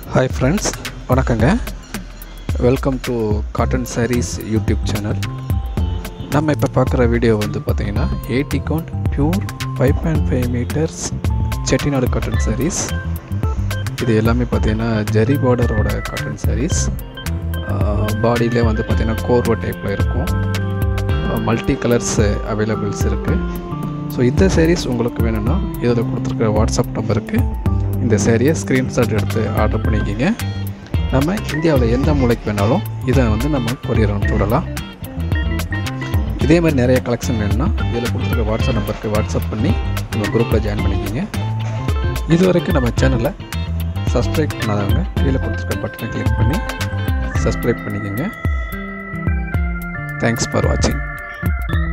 hi friends வணக்கங்க welcome to cotton sarees YouTube channel நம்ம இப்போ பார்க்குற வீடியோ வந்து பார்த்தீங்கன்னா eighty count pure five point five metres Chettinad cotton sarees இது எல்லாமே பார்த்தீங்கன்னா ஜரி பார்டரோட காட்டன் sarees பாடியிலே வந்து பார்த்தீங்கன்னா கோர்வோ டைப்பில் இருக்கும் மல்டி கலர்ஸ் அவைலபிள்ஸ் இருக்குது ஸோ இந்த sarees உங்களுக்கு வேணும்னா இதில் கொடுத்துருக்குற வாட்ஸ்அப் நம்பருக்கு இந்த சேரீயை ஸ்க்ரீன்ஷாட் எடுத்து ஆர்டர் பண்ணிக்கிங்க நம்ம இந்தியாவில் எந்த மூலைக்கு வேணாலும் இதை வந்து நம்ம கொரியர் அனுப்பிவிடலாம் இதே மாதிரி நிறைய கலெக்ஷன் வேணும்னா இதில் கொடுத்துருக்க வாட்ஸ்அப் நம்பருக்கு வாட்ஸ்அப் பண்ணி நம்ம குரூப்பில் ஜாயின் பண்ணிக்கிங்க இது வரைக்கும் நம்ம சேனலை சப்ஸ்கிரைப் பண்ணாதவங்க கீழே கொடுத்துருக்க பட்டனை கிளிக் பண்ணி சப்ஸ்கிரைப் பண்ணிக்கோங்க தேங்க்ஸ் ஃபார் வாட்சிங்